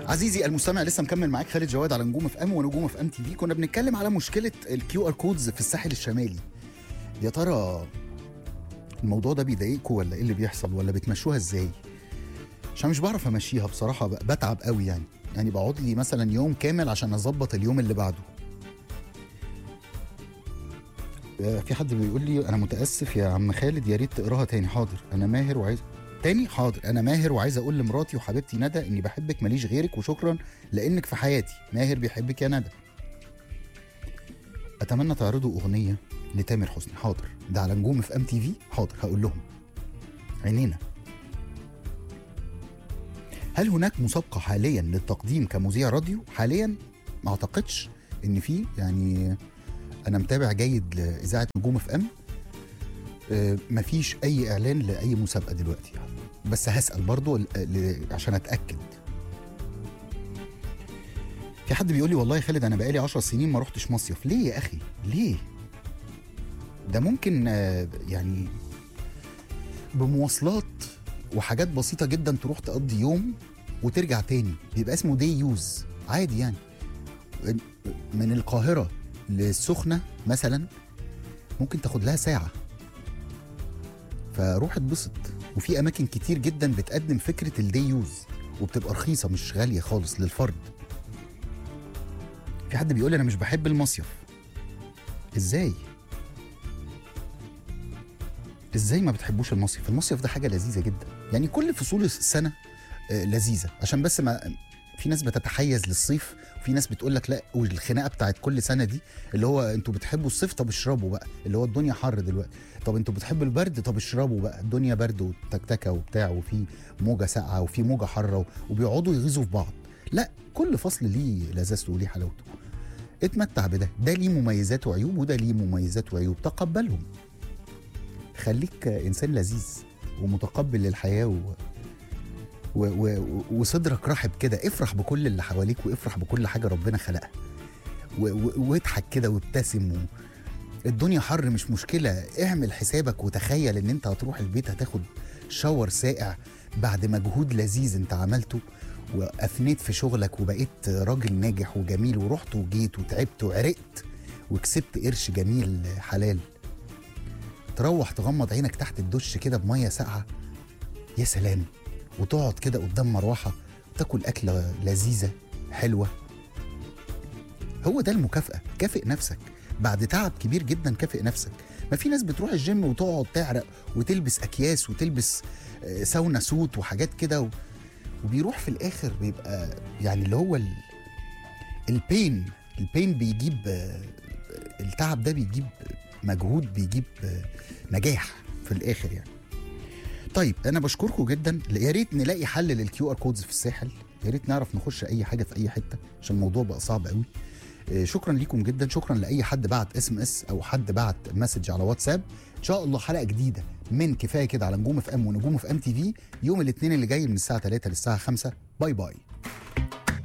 عزيزي المستمع لسه مكمل معاك خالد جواد على نجوم اف ام ونجوم اف ام تي في كنا بنتكلم على مشكله الكيو ار كودز في الساحل الشمالي يا ترى الموضوع ده بيضايقكم ولا ايه اللي بيحصل ولا بتمشوها ازاي عشان مش بعرف امشيها بصراحه ب- بتعب قوي يعني يعني بقعد لي مثلا يوم كامل عشان اظبط اليوم اللي بعده آه، في حد بيقول لي انا متاسف يا عم خالد يا ريت تقراها تاني حاضر انا ماهر وعايز تاني حاضر انا ماهر وعايز اقول لمراتي وحبيبتي ندى اني بحبك ماليش غيرك وشكرا لانك في حياتي ماهر بيحبك يا ندى اتمنى تعرضوا اغنيه لتامر حسني حاضر ده على نجوم في ام تي في حاضر هقول لهم عينينا هل هناك مسابقه حاليا للتقديم كمذيع راديو حاليا ما اعتقدش ان في يعني انا متابع جيد لاذاعه نجوم في ام آه، مفيش اي اعلان لاي مسابقه دلوقتي بس هسال برضو ل- ل- عشان اتاكد في حد بيقول لي والله يا خالد انا بقالي 10 سنين ما رحتش مصيف ليه يا اخي ليه ده ممكن آه، يعني بمواصلات وحاجات بسيطه جدا تروح تقضي يوم وترجع تاني بيبقى اسمه دي يوز عادي يعني من القاهره للسخنه مثلا ممكن تاخد لها ساعه فروح اتبسط وفي اماكن كتير جدا بتقدم فكره الدي يوز وبتبقى رخيصه مش غاليه خالص للفرد في حد بيقول انا مش بحب المصيف ازاي ازاي ما بتحبوش المصيف المصيف ده حاجه لذيذه جدا يعني كل فصول السنه آه، لذيذه عشان بس ما في ناس بتتحيز للصيف وفي ناس بتقول لك لا والخناقه بتاعت كل سنه دي اللي هو انتوا بتحبوا الصيف طب اشربوا بقى اللي هو الدنيا حر دلوقتي طب انتوا بتحبوا البرد طب اشربوا بقى الدنيا برد وتكتكه وبتاع وفي موجه ساقعه وفي موجه حاره وبيقعدوا يغيظوا في بعض لا كل فصل ليه لذاذته وليه حلاوته اتمتع بده ده ليه مميزات وعيوب وده ليه مميزات وعيوب تقبلهم خليك انسان لذيذ ومتقبل للحياه و... و... و... وصدرك رحب كده افرح بكل اللي حواليك وافرح بكل حاجه ربنا خلقها و... و... واضحك كده وابتسم و... الدنيا حر مش مشكله اعمل حسابك وتخيل ان انت هتروح البيت هتاخد شاور ساقع بعد مجهود لذيذ انت عملته وافنيت في شغلك وبقيت راجل ناجح وجميل ورحت وجيت وتعبت وعرقت وكسبت قرش جميل حلال تروح تغمض عينك تحت الدش كده بميه ساقعه يا سلام وتقعد كده قدام مروحه وتاكل اكله لذيذه حلوه هو ده المكافاه كافئ نفسك بعد تعب كبير جدا كافئ نفسك ما في ناس بتروح الجيم وتقعد تعرق وتلبس اكياس وتلبس آه، ساونا سوت وحاجات كده و... وبيروح في الاخر بيبقى يعني اللي هو ال... البين البين بيجيب آه، التعب ده بيجيب مجهود بيجيب آه، نجاح في الاخر يعني طيب انا بشكركم جدا يا ريت نلاقي حل للكيو ار كودز في الساحل يا ريت نعرف نخش اي حاجه في اي حته عشان الموضوع بقى صعب قوي آه، شكرا ليكم جدا شكرا لاي حد بعت اس ام اس او حد بعت مسج على واتساب ان شاء الله حلقه جديده من كفايه كده على نجوم اف ام ونجوم اف ام تي في يوم الاثنين اللي جاي من الساعه 3 للساعه 5 باي باي